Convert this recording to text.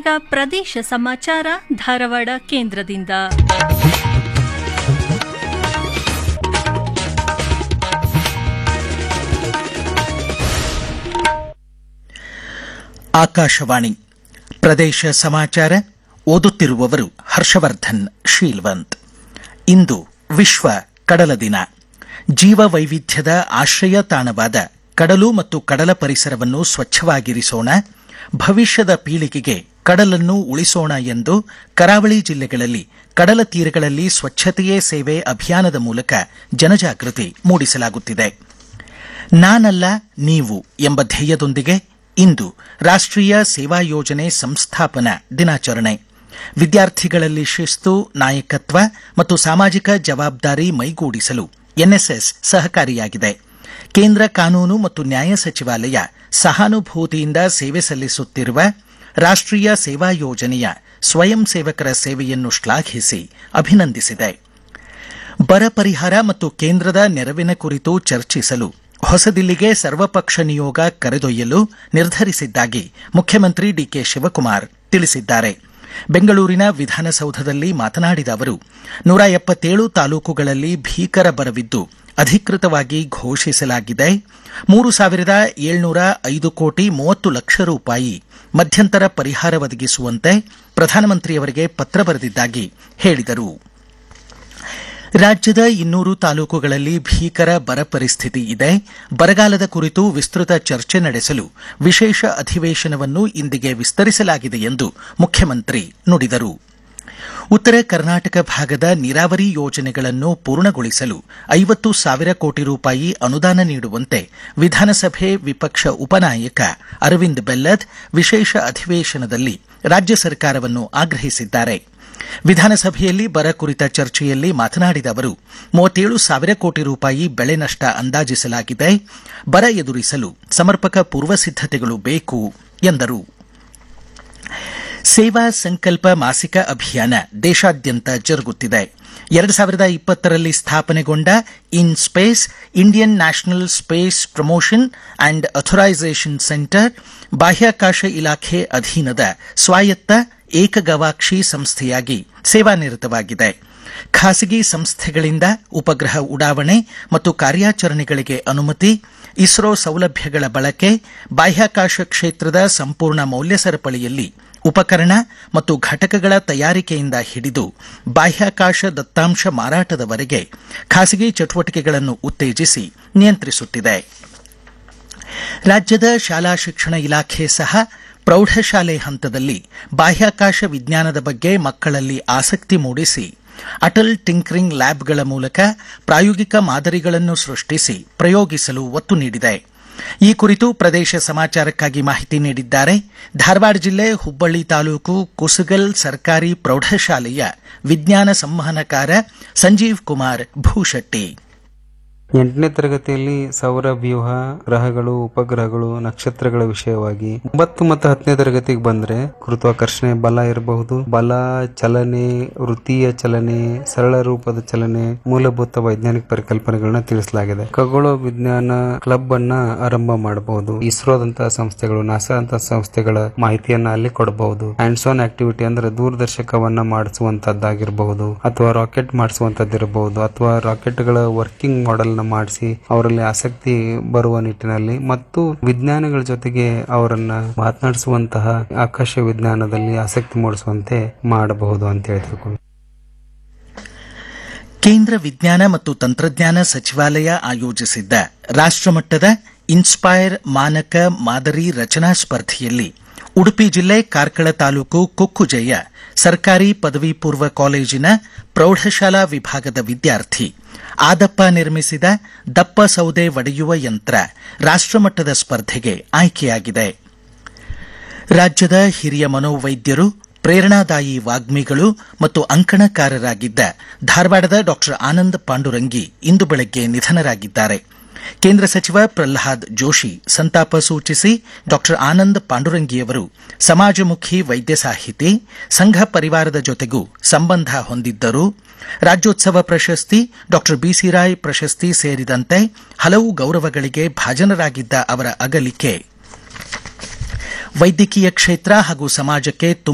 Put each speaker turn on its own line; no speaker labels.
ಇದೀಗ ಪ್ರದೇಶ ಸಮಾಚಾರ ಧಾರವಾಡ ಕೇಂದ್ರದಿಂದ
ಆಕಾಶವಾಣಿ ಪ್ರದೇಶ ಸಮಾಚಾರ ಓದುತ್ತಿರುವವರು ಹರ್ಷವರ್ಧನ್ ಶೀಲ್ವಂತ್ ಇಂದು ವಿಶ್ವ ಕಡಲ ದಿನ ಜೀವ ವೈವಿಧ್ಯದ ಆಶ್ರಯ ತಾಣವಾದ ಕಡಲು ಮತ್ತು ಕಡಲ ಪರಿಸರವನ್ನು ಸ್ವಚ್ಛವಾಗಿರಿಸೋಣ ಭವಿಷ್ಯದ ಪೀಳಿಗೆಗೆ ಕಡಲನ್ನು ಉಳಿಸೋಣ ಎಂದು ಕರಾವಳಿ ಜಿಲ್ಲೆಗಳಲ್ಲಿ ಕಡಲ ತೀರಗಳಲ್ಲಿ ಸ್ವಚ್ಛತೆಯೇ ಸೇವೆ ಅಭಿಯಾನದ ಮೂಲಕ ಜನಜಾಗೃತಿ ಮೂಡಿಸಲಾಗುತ್ತಿದೆ ನಾನಲ್ಲ ನೀವು ಎಂಬ ಧ್ಯೇಯದೊಂದಿಗೆ ಇಂದು ರಾಷ್ಟ್ರೀಯ ಸೇವಾ ಯೋಜನೆ ಸಂಸ್ಥಾಪನಾ ದಿನಾಚರಣೆ ವಿದ್ಯಾರ್ಥಿಗಳಲ್ಲಿ ಶಿಸ್ತು ನಾಯಕತ್ವ ಮತ್ತು ಸಾಮಾಜಿಕ ಜವಾಬ್ದಾರಿ ಮೈಗೂಡಿಸಲು ಎನ್ಎಸ್ಎಸ್ ಸಹಕಾರಿಯಾಗಿದೆ ಕೇಂದ್ರ ಕಾನೂನು ಮತ್ತು ನ್ಯಾಯ ಸಚಿವಾಲಯ ಸಹಾನುಭೂತಿಯಿಂದ ಸೇವೆ ಸಲ್ಲಿಸುತ್ತಿರುವ ರಾಷ್ಟ್ರೀಯ ಸೇವಾ ಯೋಜನೆಯ ಸ್ವಯಂ ಸೇವಕರ ಸೇವೆಯನ್ನು ಶ್ಲಾಘಿಸಿ ಅಭಿನಂದಿಸಿದೆ ಬರ ಪರಿಹಾರ ಮತ್ತು ಕೇಂದ್ರದ ನೆರವಿನ ಕುರಿತು ಚರ್ಚಿಸಲು ಹೊಸದಿಲ್ಲಿಗೆ ಸರ್ವಪಕ್ಷ ನಿಯೋಗ ಕರೆದೊಯ್ಯಲು ನಿರ್ಧರಿಸಿದ್ದಾಗಿ ಮುಖ್ಯಮಂತ್ರಿ ಡಿಕೆ ಶಿವಕುಮಾರ್ ತಿಳಿಸಿದ್ದಾರೆ ಬೆಂಗಳೂರಿನ ವಿಧಾನಸೌಧದಲ್ಲಿ ಮಾತನಾಡಿದ ಅವರು ನೂರ ಎಪ್ಪತ್ತೇಳು ತಾಲೂಕುಗಳಲ್ಲಿ ಭೀಕರ ಬರವಿದ್ದು ಅಧಿಕೃತವಾಗಿ ಘೋಷಿಸಲಾಗಿದೆ ಮೂರು ಸಾವಿರದ ಏಳ್ನೂರ ಐದು ಕೋಟಿ ಮೂವತ್ತು ಲಕ್ಷ ರೂಪಾಯಿ ಮಧ್ಯಂತರ ಪರಿಹಾರ ಒದಗಿಸುವಂತೆ ಪ್ರಧಾನಮಂತ್ರಿಯವರಿಗೆ ಪತ್ರ ಬರೆದಿದ್ದಾಗಿ ಹೇಳಿದರು ರಾಜ್ಯದ ಇನ್ನೂರು ತಾಲೂಕುಗಳಲ್ಲಿ ಭೀಕರ ಬರ ಪರಿಸ್ಥಿತಿ ಇದೆ ಬರಗಾಲದ ಕುರಿತು ವಿಸ್ತೃತ ಚರ್ಚೆ ನಡೆಸಲು ವಿಶೇಷ ಅಧಿವೇಶನವನ್ನು ಇಂದಿಗೆ ವಿಸ್ತರಿಸಲಾಗಿದೆ ಎಂದು ಮುಖ್ಯಮಂತ್ರಿ ನುಡಿದರು ಉತ್ತರ ಕರ್ನಾಟಕ ಭಾಗದ ನೀರಾವರಿ ಯೋಜನೆಗಳನ್ನು ಪೂರ್ಣಗೊಳಿಸಲು ಐವತ್ತು ಸಾವಿರ ಕೋಟಿ ರೂಪಾಯಿ ಅನುದಾನ ನೀಡುವಂತೆ ವಿಧಾನಸಭೆ ವಿಪಕ್ಷ ಉಪನಾಯಕ ಅರವಿಂದ್ ಬೆಲ್ಲದ್ ವಿಶೇಷ ಅಧಿವೇಶನದಲ್ಲಿ ರಾಜ್ಯ ಸರ್ಕಾರವನ್ನು ಆಗ್ರಹಿಸಿದ್ದಾರೆ ವಿಧಾನಸಭೆಯಲ್ಲಿ ಬರ ಕುರಿತ ಚರ್ಚೆಯಲ್ಲಿ ಮಾತನಾಡಿದ ಅವರು ಮೂವತ್ತೇಳು ಸಾವಿರ ಕೋಟಿ ರೂಪಾಯಿ ಬೆಳೆ ನಷ್ಟ ಅಂದಾಜಿಸಲಾಗಿದೆ ಬರ ಎದುರಿಸಲು ಸಮರ್ಪಕ ಪೂರ್ವ ಸಿದ್ದತೆಗಳು ಬೇಕು ಎಂದರು ಸೇವಾ ಸಂಕಲ್ಪ ಮಾಸಿಕ ಅಭಿಯಾನ ದೇಶಾದ್ಯಂತ ಜರುಗುತ್ತಿದೆ ಎರಡು ಸಾವಿರದ ಇಪ್ಪತ್ತರಲ್ಲಿ ಸ್ಥಾಪನೆಗೊಂಡ in space Indian national space promotion and authorisation centre ಬಾಹ್ಯಾಕಾಶ ಇಲಾಖೆ ಅಧೀನದ ಸ್ವಾಯತ್ತ ಏಕಗವಾಕ್ಷಿ ಸಂಸ್ಥೆಯಾಗಿ ಸೇವಾನಿರತವಾಗಿದೆ ಖಾಸಗಿ ಸಂಸ್ಥೆಗಳಿಂದ ಉಪಗ್ರಹ ಉಡಾವಣೆ ಮತ್ತು ಕಾರ್ಯಾಚರಣೆಗಳಿಗೆ ಅನುಮತಿ ಇಸ್ರೋ ಸೌಲಭ್ಯಗಳ ಬಳಕೆ ಬಾಹ್ಯಾಕಾಶ ಕ್ಷೇತ್ರದ ಸಂಪೂರ್ಣ ಮೌಲ್ಯ ಸರಪಳಿಯಲ್ಲಿ ಉಪಕರಣ ಮತ್ತು ಘಟಕಗಳ ತಯಾರಿಕೆಯಿಂದ ಹಿಡಿದು ಬಾಹ್ಯಾಕಾಶ ದತ್ತಾಂಶ ಮಾರಾಟದವರೆಗೆ ಖಾಸಗಿ ಚಟುವಟಿಕೆಗಳನ್ನು ಉತ್ತೇಜಿಸಿ ನಿಯಂತ್ರಿಸುತ್ತಿದೆ ರಾಜ್ಯದ ಶಾಲಾ ಶಿಕ್ಷಣ ಇಲಾಖೆ ಸಹ ಪ್ರೌಢಶಾಲೆ ಹಂತದಲ್ಲಿ ಬಾಹ್ಯಾಕಾಶ ವಿಜ್ಞಾನದ ಬಗ್ಗೆ ಮಕ್ಕಳಲ್ಲಿ ಆಸಕ್ತಿ ಮೂಡಿಸಿ ಅಟಲ್ ಟಿಂಕರಿಂಗ್ ಲ್ಯಾಬ್ಗಳ ಮೂಲಕ ಪ್ರಾಯೋಗಿಕ ಮಾದರಿಗಳನ್ನು ಸೃಷ್ಟಿಸಿ ಪ್ರಯೋಗಿಸಲು ಒತ್ತು ನೀಡಿದೆ ಈ ಕುರಿತು ಪ್ರದೇಶ ಸಮಾಚಾರಕ್ಕಾಗಿ ಮಾಹಿತಿ ನೀಡಿದ್ದಾರೆ ಧಾರವಾಡ ಜಿಲ್ಲೆ ಹುಬ್ಬಳ್ಳಿ ತಾಲೂಕು ಕುಸುಗಲ್ ಸರ್ಕಾರಿ ಪ್ರೌಢಶಾಲೆಯ ವಿಜ್ಞಾನ ಸಂವಹನಕಾರ ಸಂಜೀವ್ ಕುಮಾರ್ ಭೂಶೆಟ್ಟಿ
ಎಂಟನೇ ತರಗತಿಯಲ್ಲಿ ಸೌರ ವ್ಯೂಹ ಗ್ರಹಗಳು ಉಪಗ್ರಹಗಳು ನಕ್ಷತ್ರಗಳ ವಿಷಯವಾಗಿ ಒಂಬತ್ತು ಮತ್ತು ಹತ್ತನೇ ತರಗತಿಗೆ ಬಂದ್ರೆ ಗುರುತ್ವಾಕರ್ಷಣೆ ಬಲ ಇರಬಹುದು ಬಲ ಚಲನೆ ವೃತ್ತೀಯ ಚಲನೆ ಸರಳ ರೂಪದ ಚಲನೆ ಮೂಲಭೂತ ವೈಜ್ಞಾನಿಕ ಪರಿಕಲ್ಪನೆಗಳನ್ನ ತಿಳಿಸಲಾಗಿದೆ ಖಗೋಳ ವಿಜ್ಞಾನ ಕ್ಲಬ್ ಅನ್ನ ಆರಂಭ ಮಾಡಬಹುದು ಇಸ್ರೋದಂತಹ ಸಂಸ್ಥೆಗಳು ನಾಸಾ ಅಂತ ಸಂಸ್ಥೆಗಳ ಮಾಹಿತಿಯನ್ನ ಅಲ್ಲಿ ಕೊಡಬಹುದು ಹ್ಯಾಂಡ್ಸ್ ಆನ್ ಆಕ್ಟಿವಿಟಿ ಅಂದ್ರೆ ದೂರದರ್ಶಕವನ್ನ ಮಾಡಿಸುವಂತದ್ದಾಗಿರಬಹುದು ಅಥವಾ ರಾಕೆಟ್ ಮಾಡಿಸುವಂತದ್ದಿರಬಹುದು ಅಥವಾ ರಾಕೆಟ್ಗಳ ವರ್ಕಿಂಗ್ ಮಾಡೆಲ್ ನ ಮಾಡಿಸಿ ಅವರಲ್ಲಿ ಆಸಕ್ತಿ ಬರುವ ನಿಟ್ಟಿನಲ್ಲಿ ಮತ್ತು ವಿಜ್ಞಾನಿಗಳ ಜೊತೆಗೆ ಅವರನ್ನ ಮಾತನಾಡಿಸುವಂತಹ ಆಕಾಶ ವಿಜ್ಞಾನದಲ್ಲಿ ಆಸಕ್ತಿ ಮೂಡಿಸುವಂತೆ ಮಾಡಬಹುದು ಅಂತ ಹೇಳಿ ತಿಳ್ಕೊಂಡು
ಕೇಂದ್ರ ವಿಜ್ಞಾನ ಮತ್ತು ತಂತ್ರಜ್ಞಾನ ಸಚಿವಾಲಯ ಆಯೋಜಿಸಿದ್ದ ರಾಷ್ಟಮಟ್ಟದ ಇನ್ಸ್ಪೈರ್ ಮಾನಕ ಮಾದರಿ ರಚನಾ ಸ್ಪರ್ಧೆಯಲ್ಲಿ ಉಡುಪಿ ಜಿಲ್ಲೆ ಕಾರ್ಕಳ ತಾಲೂಕು ಕುಕ್ಕುಜಯ್ಯ ಸರ್ಕಾರಿ ಪದವಿ ಪೂರ್ವ ಕಾಲೇಜಿನ ಪ್ರೌಢಶಾಲಾ ವಿಭಾಗದ ವಿದ್ಯಾರ್ಥಿ ಆದಪ್ಪ ನಿರ್ಮಿಸಿದ ದಪ್ಪ ಸೌದೆ ಒಡೆಯುವ ಯಂತ್ರ ರಾಷ್ಟಮಟ್ಟದ ಸ್ಪರ್ಧೆಗೆ ಆಯ್ಕೆಯಾಗಿದೆ ರಾಜ್ಯದ ಹಿರಿಯ ಮನೋವೈದ್ಯರು ಪ್ರೇರಣಾದಾಯಿ ವಾಗ್ಮಿಗಳು ಮತ್ತು ಅಂಕಣಕಾರರಾಗಿದ್ದ ಧಾರವಾಡದ ಡಾ ಆನಂದ್ ಪಾಂಡುರಂಗಿ ಇಂದು ಬೆಳಗ್ಗೆ ನಿಧನರಾಗಿದ್ದಾರೆ ಕೇಂದ್ರ ಸಚಿವ ಪ್ರಹ್ಲಾದ್ ಜೋಶಿ ಸಂತಾಪ ಸೂಚಿಸಿ ಡಾ ಆನಂದ್ ಪಾಂಡುರಂಗಿಯವರು ಸಮಾಜಮುಖಿ ವೈದ್ಯ ಸಾಹಿತಿ ಸಂಘ ಪರಿವಾರದ ಜೊತೆಗೂ ಸಂಬಂಧ ಹೊಂದಿದ್ದರು ರಾಜ್ಯೋತ್ಸವ ಪ್ರಶಸ್ತಿ ಡಾ ಬಿಸಿ ರಾಯ್ ಪ್ರಶಸ್ತಿ ಸೇರಿದಂತೆ ಹಲವು ಗೌರವಗಳಿಗೆ ಭಾಜನರಾಗಿದ್ದ ಅವರ ಅಗಲಿಕೆ ವೈದ್ಯಕೀಯ ಕ್ಷೇತ್ರ ಹಾಗೂ ಸಮಾಜಕ್ಕೆ